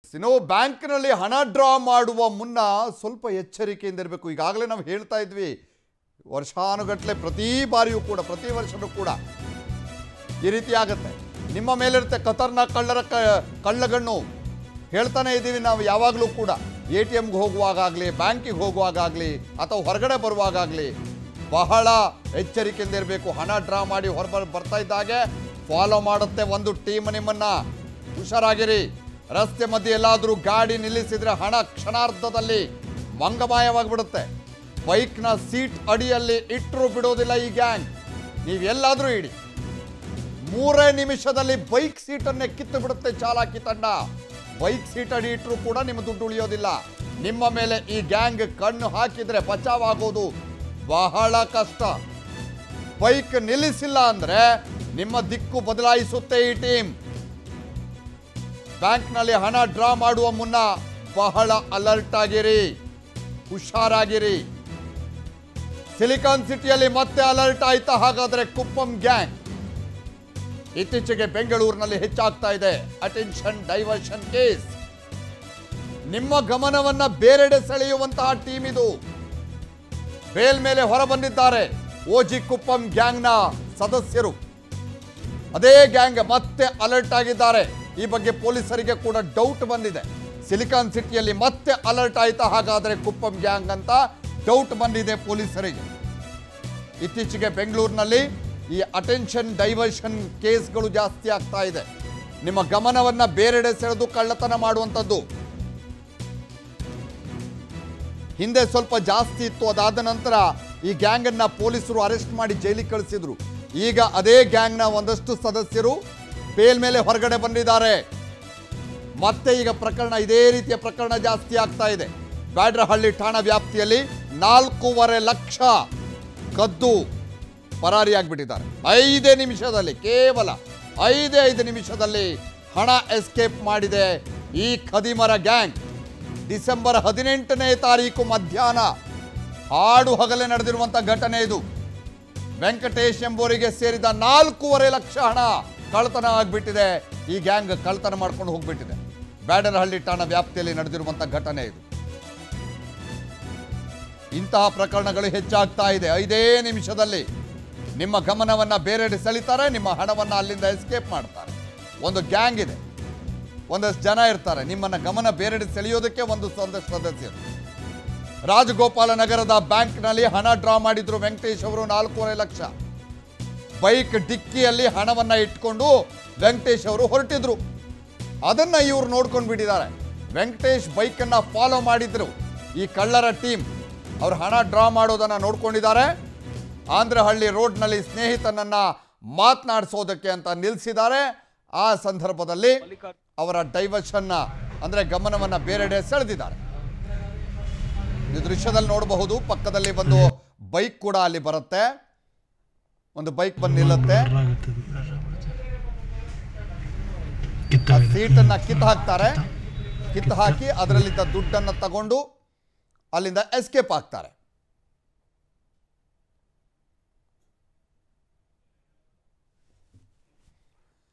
ಇನ್ನು ಬ್ಯಾಂಕ್ನಲ್ಲಿ ಹಣ ಡ್ರಾ ಮಾಡುವ ಮುನ್ನ ಸ್ವಲ್ಪ ಎಚ್ಚರಿಕೆಯಿಂದ ಇರಬೇಕು ಈಗಾಗಲೇ ನಾವು ಹೇಳ್ತಾ ಇದ್ವಿ ವರ್ಷಾನುಗಟ್ಟಲೆ ಪ್ರತಿ ಬಾರಿಯೂ ಕೂಡ ಪ್ರತಿ ವರ್ಷವೂ ಕೂಡ ಈ ರೀತಿ ಆಗುತ್ತೆ ನಿಮ್ಮ ಮೇಲಿರುತ್ತೆ ಖತರ್ನಾಕ್ ಕಳ್ಳರ ಕ ಕಳ್ಳಗಣ್ಣು ಹೇಳ್ತಾನೆ ಇದ್ದೀವಿ ನಾವು ಯಾವಾಗಲೂ ಕೂಡ ಎ ಟಿ ಎಮ್ಗೆ ಹೋಗುವಾಗಲಿ ಬ್ಯಾಂಕಿಗೆ ಹೋಗುವಾಗಲಿ ಅಥವಾ ಹೊರಗಡೆ ಬರುವಾಗಲಿ ಬಹಳ ಎಚ್ಚರಿಕೆಯಿಂದ ಇರಬೇಕು ಹಣ ಡ್ರಾ ಮಾಡಿ ಹೊರ ಬರ್ತಾ ಇದ್ದಾಗೆ ಫಾಲೋ ಮಾಡುತ್ತೆ ಒಂದು ಟೀಮ್ ನಿಮ್ಮನ್ನ ಹುಷಾರಾಗಿರಿ ರಸ್ತೆ ಮಧ್ಯೆ ಎಲ್ಲಾದರೂ ಗಾಡಿ ನಿಲ್ಲಿಸಿದ್ರೆ ಹಣ ಕ್ಷಣಾರ್ಧದಲ್ಲಿ ಮಂಗಮಾಯವಾಗಿಬಿಡುತ್ತೆ ಬೈಕ್ನ ಸೀಟ್ ಅಡಿಯಲ್ಲಿ ಇಟ್ಟರು ಬಿಡೋದಿಲ್ಲ ಈ ಗ್ಯಾಂಗ್ ನೀವೆಲ್ಲಾದರೂ ಇಡಿ ಮೂರೇ ನಿಮಿಷದಲ್ಲಿ ಬೈಕ್ ಸೀಟನ್ನೇ ಕಿತ್ತು ಬಿಡುತ್ತೆ ಚಾಲಾಕಿ ತಂಡ ಬೈಕ್ ಸೀಟ್ ಅಡಿ ಇಟ್ಟರು ಕೂಡ ನಿಮ್ಮ ದುಡ್ಡು ಉಳಿಯೋದಿಲ್ಲ ನಿಮ್ಮ ಮೇಲೆ ಈ ಗ್ಯಾಂಗ್ ಕಣ್ಣು ಹಾಕಿದ್ರೆ ಬಚಾವಾಗೋದು ಬಹಳ ಕಷ್ಟ ಬೈಕ್ ನಿಲ್ಲಿಸಿಲ್ಲ ಅಂದ್ರೆ ನಿಮ್ಮ ದಿಕ್ಕು ಬದಲಾಯಿಸುತ್ತೆ ಈ ಟೀಮ್ ಬ್ಯಾಂಕ್ನಲ್ಲಿ ಹಣ ಡ್ರಾ ಮಾಡುವ ಮುನ್ನ ಬಹಳ ಅಲರ್ಟ್ ಆಗಿರಿ ಹುಷಾರಾಗಿರಿ ಸಿಲಿಕಾನ್ ಸಿಟಿಯಲ್ಲಿ ಮತ್ತೆ ಅಲರ್ಟ್ ಆಯ್ತಾ ಹಾಗಾದ್ರೆ ಕುಪ್ಪಂ ಗ್ಯಾಂಗ್ ಇತ್ತೀಚೆಗೆ ಬೆಂಗಳೂರಿನಲ್ಲಿ ಹೆಚ್ಚಾಗ್ತಾ ಇದೆ ಅಟೆನ್ಷನ್ ಡೈವರ್ಷನ್ ಕೇಸ್ ನಿಮ್ಮ ಗಮನವನ್ನ ಬೇರೆಡೆ ಸೆಳೆಯುವಂತಹ ಟೀಮ್ ಇದು ಬೇಲ್ ಮೇಲೆ ಹೊರ ಬಂದಿದ್ದಾರೆ ಓಜಿ ಕುಪ್ಪಂ ಗ್ಯಾಂಗ್ನ ಸದಸ್ಯರು ಅದೇ ಗ್ಯಾಂಗ್ ಮತ್ತೆ ಅಲರ್ಟ್ ಆಗಿದ್ದಾರೆ ಈ ಬಗ್ಗೆ ಪೊಲೀಸರಿಗೆ ಕೂಡ ಡೌಟ್ ಬಂದಿದೆ ಸಿಲಿಕಾನ್ ಸಿಟಿಯಲ್ಲಿ ಮತ್ತೆ ಅಲರ್ಟ್ ಆಯ್ತಾ ಹಾಗಾದ್ರೆ ಕುಪ್ಪಂ ಗ್ಯಾಂಗ್ ಅಂತ ಡೌಟ್ ಬಂದಿದೆ ಪೊಲೀಸರಿಗೆ ಇತ್ತೀಚೆಗೆ ಬೆಂಗಳೂರಿನಲ್ಲಿ ಈ ಅಟೆನ್ಷನ್ ಡೈವರ್ಷನ್ ಕೇಸ್ಗಳು ಜಾಸ್ತಿ ಆಗ್ತಾ ಇದೆ ನಿಮ್ಮ ಗಮನವನ್ನ ಬೇರೆಡೆ ಸೆಳೆದು ಕಳ್ಳತನ ಮಾಡುವಂಥದ್ದು ಹಿಂದೆ ಸ್ವಲ್ಪ ಜಾಸ್ತಿ ಇತ್ತು ಅದಾದ ನಂತರ ಈ ಗ್ಯಾಂಗನ್ನ ಪೊಲೀಸರು ಅರೆಸ್ಟ್ ಮಾಡಿ ಜೈಲಿಗೆ ಕಳಿಸಿದ್ರು ಈಗ ಅದೇ ಗ್ಯಾಂಗ್ನ ಒಂದಷ್ಟು ಸದಸ್ಯರು ಬೇಲ್ ಮೇಲೆ ಹೊರಗಡೆ ಬಂದಿದ್ದಾರೆ ಮತ್ತೆ ಈಗ ಪ್ರಕರಣ ಇದೇ ರೀತಿಯ ಪ್ರಕರಣ ಜಾಸ್ತಿ ಆಗ್ತಾ ಇದೆ ಬ್ಯಾಡ್ರಹಳ್ಳಿ ಠಾಣಾ ವ್ಯಾಪ್ತಿಯಲ್ಲಿ ನಾಲ್ಕೂವರೆ ಲಕ್ಷ ಕದ್ದು ಪರಾರಿಯಾಗ್ಬಿಟ್ಟಿದ್ದಾರೆ ಐದೇ ನಿಮಿಷದಲ್ಲಿ ಕೇವಲ ಐದೇ ಐದು ನಿಮಿಷದಲ್ಲಿ ಹಣ ಎಸ್ಕೇಪ್ ಮಾಡಿದೆ ಈ ಖದಿಮರ ಗ್ಯಾಂಗ್ ಡಿಸೆಂಬರ್ ಹದಿನೆಂಟನೇ ತಾರೀಕು ಮಧ್ಯಾಹ್ನ ಹಾಡು ಹಗಲೇ ನಡೆದಿರುವಂಥ ಘಟನೆ ಇದು ವೆಂಕಟೇಶ್ ಎಂಬುವರಿಗೆ ಸೇರಿದ ನಾಲ್ಕೂವರೆ ಲಕ್ಷ ಹಣ ಕಳ್ಳತನ ಆಗಿಬಿಟ್ಟಿದೆ ಈ ಗ್ಯಾಂಗ್ ಕಳ್ಳತನ ಮಾಡ್ಕೊಂಡು ಹೋಗ್ಬಿಟ್ಟಿದೆ ಬ್ಯಾಡರಹಳ್ಳಿ ಠಾಣಾ ವ್ಯಾಪ್ತಿಯಲ್ಲಿ ನಡೆದಿರುವಂಥ ಘಟನೆ ಇದು ಇಂತಹ ಪ್ರಕರಣಗಳು ಹೆಚ್ಚಾಗ್ತಾ ಇದೆ ಐದೇ ನಿಮಿಷದಲ್ಲಿ ನಿಮ್ಮ ಗಮನವನ್ನ ಬೇರೆಡೆ ಸೆಳಿತಾರೆ ನಿಮ್ಮ ಹಣವನ್ನ ಅಲ್ಲಿಂದ ಎಸ್ಕೇಪ್ ಮಾಡ್ತಾರೆ ಒಂದು ಗ್ಯಾಂಗ್ ಇದೆ ಒಂದಷ್ಟು ಜನ ಇರ್ತಾರೆ ನಿಮ್ಮನ್ನ ಗಮನ ಬೇರೆಡೆ ಸೆಳೆಯೋದಕ್ಕೆ ಒಂದು ಒಂದಷ್ಟು ಸದಸ್ಯರು ರಾಜಗೋಪಾಲ ನಗರದ ಬ್ಯಾಂಕ್ನಲ್ಲಿ ಹಣ ಡ್ರಾ ಮಾಡಿದ್ರು ವೆಂಕಟೇಶ್ ಅವರು ನಾಲ್ಕೂವರೆ ಲಕ್ಷ ಬೈಕ್ ಡಿಕ್ಕಿಯಲ್ಲಿ ಹಣವನ್ನ ಇಟ್ಕೊಂಡು ವೆಂಕಟೇಶ್ ಅವರು ಹೊರಟಿದ್ರು ಅದನ್ನ ಇವರು ನೋಡ್ಕೊಂಡು ಬಿಟ್ಟಿದ್ದಾರೆ ವೆಂಕಟೇಶ್ ಬೈಕನ್ನ ಫಾಲೋ ಮಾಡಿದ್ರು ಈ ಕಳ್ಳರ ಟೀಮ್ ಅವ್ರು ಹಣ ಡ್ರಾ ಮಾಡೋದನ್ನ ನೋಡ್ಕೊಂಡಿದ್ದಾರೆ ಆಂಧ್ರಹಳ್ಳಿ ರೋಡ್ನಲ್ಲಿ ಸ್ನೇಹಿತನನ್ನ ಮಾತನಾಡಿಸೋದಕ್ಕೆ ಅಂತ ನಿಲ್ಲಿಸಿದ್ದಾರೆ ಆ ಸಂದರ್ಭದಲ್ಲಿ ಅವರ ಡೈವರ್ಷನ್ನ ಅಂದ್ರೆ ಗಮನವನ್ನ ಬೇರೆಡೆ ಸೆಳೆದಿದ್ದಾರೆ ಈ ದೃಶ್ಯದಲ್ಲಿ ನೋಡಬಹುದು ಪಕ್ಕದಲ್ಲಿ ಒಂದು ಬೈಕ್ ಕೂಡ ಅಲ್ಲಿ ಬರುತ್ತೆ ಒಂದು ಬೈಕ್ ಬಂದು ನಿಲ್ಲುತ್ತೆ ಆ ಸೀಟನ್ನ ಕಿತ್ತು ಹಾಕ್ತಾರೆ ಕಿತ್ತು ಹಾಕಿ ಅದರಲ್ಲಿದ್ದ ದುಡ್ಡನ್ನು ತಗೊಂಡು ಅಲ್ಲಿಂದ ಎಸ್ಕೇಪ್ ಆಗ್ತಾರೆ